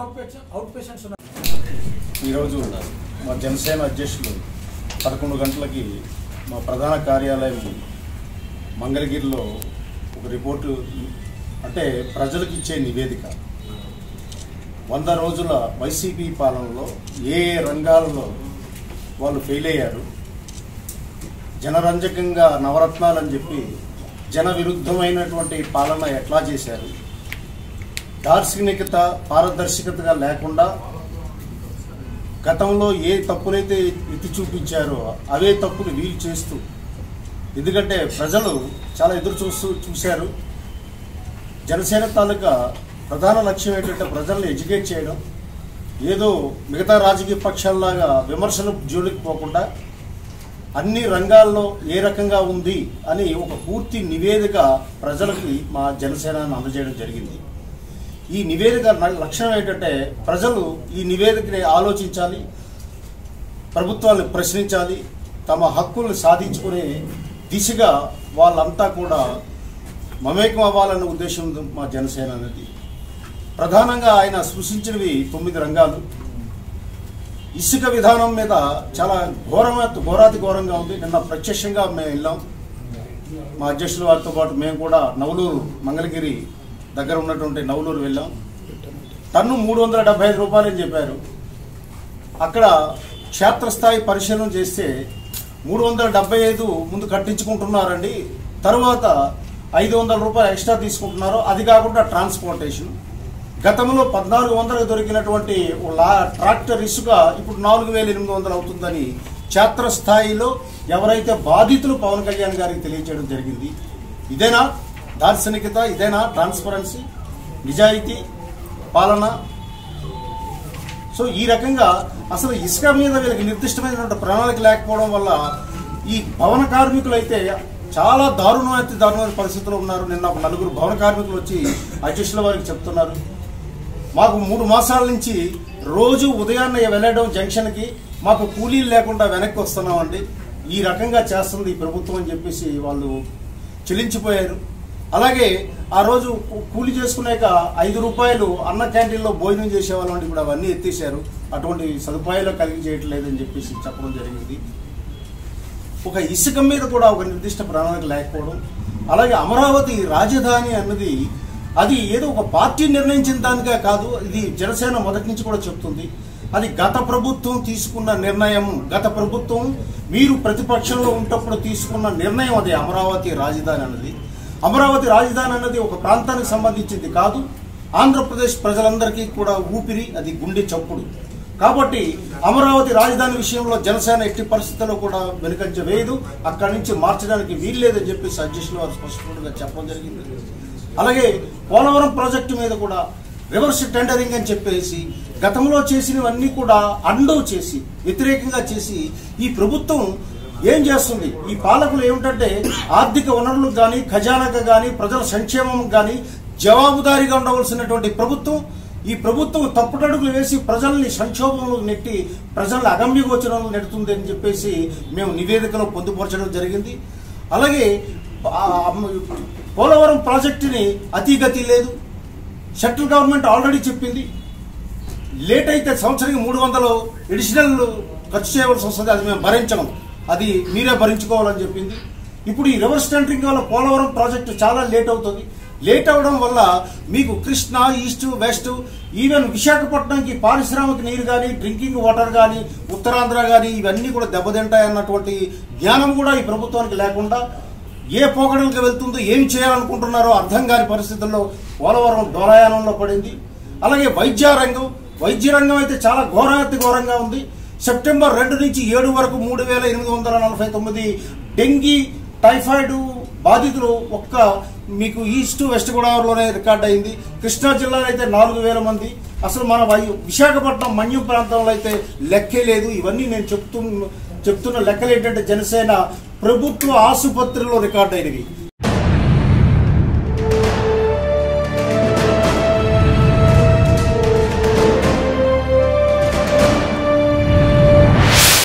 out patient out patients ఉన్నారు ఈరోజు మా జనసేన అధ్యక్షులు పదకొండు గంటలకి మా ప్రధాన కార్యాలయం మంగళగిరిలో ఒక రిపోర్టు అంటే ప్రజలకు ఇచ్చే నివేదిక వంద రోజుల వైసీపీ పాలనలో ఏ ఏ రంగాలలో వాళ్ళు ఫెయిల్ అయ్యారు జనరంజకంగా నవరత్నాలని చెప్పి జన విరుద్ధమైనటువంటి పాలన ఎట్లా చేశారు దార్శనికత పారదర్శకతగా లేకుండా గతంలో ఏ తప్పులైతే ఎత్తి చూపించారో అవే తప్పులు వీలు చేస్తూ ఎందుకంటే ప్రజలు చాలా ఎదురు చూస్తూ చూశారు జనసేన తాలూకా ప్రధాన లక్ష్యం ఏంటంటే ప్రజల్ని ఎడ్యుకేట్ చేయడం ఏదో మిగతా రాజకీయ పక్షాల్లాగా విమర్శల జోలికి పోకుండా అన్ని రంగాల్లో ఏ రకంగా ఉంది అని ఒక పూర్తి నివేదిక ప్రజలకి మా జనసేన అందజేయడం జరిగింది ఈ నివేదిక న- లక్ష్యం ఏంటంటే ప్రజలు ఈ నివేదికని ఆలోచించాలి ప్రభుత్వాన్ని ప్రశ్నించాలి తమ హక్కులను సాధించుకునే దిశగా వాళ్ళంతా కూడా మమేకం అవ్వాలన్న ఉద్దేశం ఉంది మా జనసేన అనేది ప్రధానంగా ఆయన సృష్టించినవి తొమ్మిది రంగాలు ఇసుక విధానం మీద చాలా ఘోరమ ఘోరాతి ఘోరంగా ఉంది నిన్న ప్రత్యక్షంగా మేము వెళ్ళాం మా అధ్యక్షుల వారితో పాటు మేము కూడా నవలూరు మంగళగిరి దగ్గర ఉన్నటువంటి నవలూరు వెళ్ళాం టన్ను మూడు వందల డెబ్బై ఐదు రూపాయలు అని చెప్పారు అక్కడ క్షేత్రస్థాయి పరిశీలన చేస్తే మూడు వందల డెబ్బై ఐదు ముందు కట్టించుకుంటున్నారండి తర్వాత ఐదు వందల రూపాయలు ఎక్స్ట్రా తీసుకుంటున్నారు అది కాకుండా ట్రాన్స్పోర్టేషన్ గతంలో పద్నాలుగు వందలకు దొరికినటువంటి ఓ లా ట్రాక్టర్ ఇసుక ఇప్పుడు నాలుగు వేల ఎనిమిది వందలు అవుతుందని క్షేత్రస్థాయిలో ఎవరైతే బాధితులు పవన్ కళ్యాణ్ గారికి తెలియజేయడం జరిగింది ఇదేనా దార్శనికత ఇదేనా ట్రాన్స్పరెన్సీ నిజాయితీ పాలన సో ఈ రకంగా అసలు ఇసుక మీద వీళ్ళకి నిర్దిష్టమైనటువంటి ప్రణాళిక లేకపోవడం వల్ల ఈ భవన కార్మికులు అయితే చాలా దారుణమైన దారుణమైన పరిస్థితుల్లో ఉన్నారు నిన్న ఒక నలుగురు భవన కార్మికులు వచ్చి అధ్యక్షుల వారికి చెప్తున్నారు మాకు మూడు మాసాల నుంచి రోజు ఉదయాన్నే వెళ్ళడం జంక్షన్కి మాకు కూలీలు లేకుండా వెనక్కి వస్తున్నామండి ఈ రకంగా చేస్తుంది ఈ ప్రభుత్వం అని చెప్పేసి వాళ్ళు చెల్లించిపోయారు అలాగే ఆ రోజు కూ- కూలి చేసుకున్నాక ఐదు రూపాయలు అన్న క్యాంటీన్లో భోజనం చేసేవాళ్ళం అంటే ఇప్పుడు అవన్నీ ఎత్తేసారు అటువంటి సదుపాయాలు కలిగి చేయట్లేదని చెప్పేసి చెప్పడం జరిగింది ఒక ఇసుక మీద కూడా ఒక నిర్దిష్ట ప్రణాళిక లేకపోవడం అలాగే అమరావతి రాజధాని అన్నది అది ఏదో ఒక పార్టీ నిర్ణయించిన దానిగా కాదు ఇది జనసేన మొదటి నుంచి కూడా చెప్తుంది అది గత ప్రభుత్వం తీసుకున్న నిర్ణయం గత ప్రభుత్వం మీరు ప్రతిపక్షంలో ఉన్నప్పుడు తీసుకున్న నిర్ణయం అది అమరావతి రాజధాని అన్నది అమరావతి రాజధాని అన్నది ఒక ప్రాంతానికి సంబంధించింది కాదు ఆంధ్రప్రదేశ్ ప్రజలందరికీ కూడా ఊపిరి అది గుండె చప్పుడు కాబట్టి అమరావతి రాజధాని విషయంలో జనసేన ఎట్టి పరిస్థితుల్లో కూడా వెనుకంచ వేయదు అక్కడి నుంచి మార్చడానికి వీల్లేదని చెప్పేసి అధ్యక్షులు వారు స్పష్టంగా చెప్పడం జరిగింది అలాగే పోలవరం ప్రాజెక్టు మీద కూడా రివర్స్ టెండరింగ్ అని చెప్పేసి గతంలో చేసినవన్నీ కూడా అండో చేసి వ్యతిరేకంగా చేసి ఈ ప్రభుత్వం ఏం చేస్తుంది ఈ పాలకులు ఏమిటంటే ఆర్థిక వనరులకు కానీ ఖజానాకు కానీ ప్రజల సంక్షేమం కానీ జవాబుదారీగా ఉండవలసినటువంటి ప్రభుత్వం ఈ ప్రభుత్వం తప్పుటడుగులు వేసి ప్రజల్ని సంక్షోభంలో నెట్టి ప్రజల్ని అగమ్యగోచరంలో నెడుతుంది అని చెప్పేసి మేము నివేదికలో పొందుపరచడం జరిగింది అలాగే ఆ, పోలవరం ప్రాజెక్టుని అతిగతి లేదు సెంట్రల్ గవర్నమెంట్ ఆల్రెడీ చెప్పింది లేట్ అయితే సంవత్సరానికి మూడు వందలు ఎడిషనల్ ఖర్చు చేయవలసి వస్తుంది అది మేము భరించడం అది మీరే భరించుకోవాలని చెప్పింది ఇప్పుడు ఈ రివర్స్ టెండరింగ్ వల్ల పోలవరం ప్రాజెక్టు చాలా లేట్ అవుతుంది లేట్ అవడం వల్ల మీకు కృష్ణా ఈస్ట్ వెస్ట్ ఈవెన్ విశాఖపట్నంకి పారిశ్రామిక నీరు కానీ డ్రింకింగ్ వాటర్ కానీ ఉత్తరాంధ్ర కానీ ఇవన్నీ కూడా దెబ్బతింటాయన్నటువంటి జ్ఞానం కూడా ఈ ప్రభుత్వానికి లేకుండా ఏ పోకడలకు వెళ్తుందో ఏం చేయాలనుకుంటున్నారో అర్థం కాని పరిస్థితుల్లో పోలవరం డోలాయానంలో పడింది అలాగే వైద్య రంగం వైద్య రంగం అయితే చాలా ఘోరాతి ఘోరంగా ఉంది సెప్టెంబర్ రెండు నుంచి ఏడు వరకు మూడు వేల ఎనిమిది వందల నలభై తొమ్మిది డెంగీ టైఫాయిడ్ బాధితులు ఒక్క మీకు ఈస్ట్ వెస్ట్ గోదావరిలోనే రికార్డ్ అయింది కృష్ణా జిల్లాలో అయితే నాలుగు వేల మంది అసలు మన వై విశాఖపట్నం మన్యం ప్రాంతంలో అయితే లెక్కే లేదు ఇవన్నీ నేను చెప్తు చెప్తున్న లెక్కలు ఏంటంటే జనసేన ప్రభుత్వ ఆసుపత్రిలో రికార్డ్ అయినవి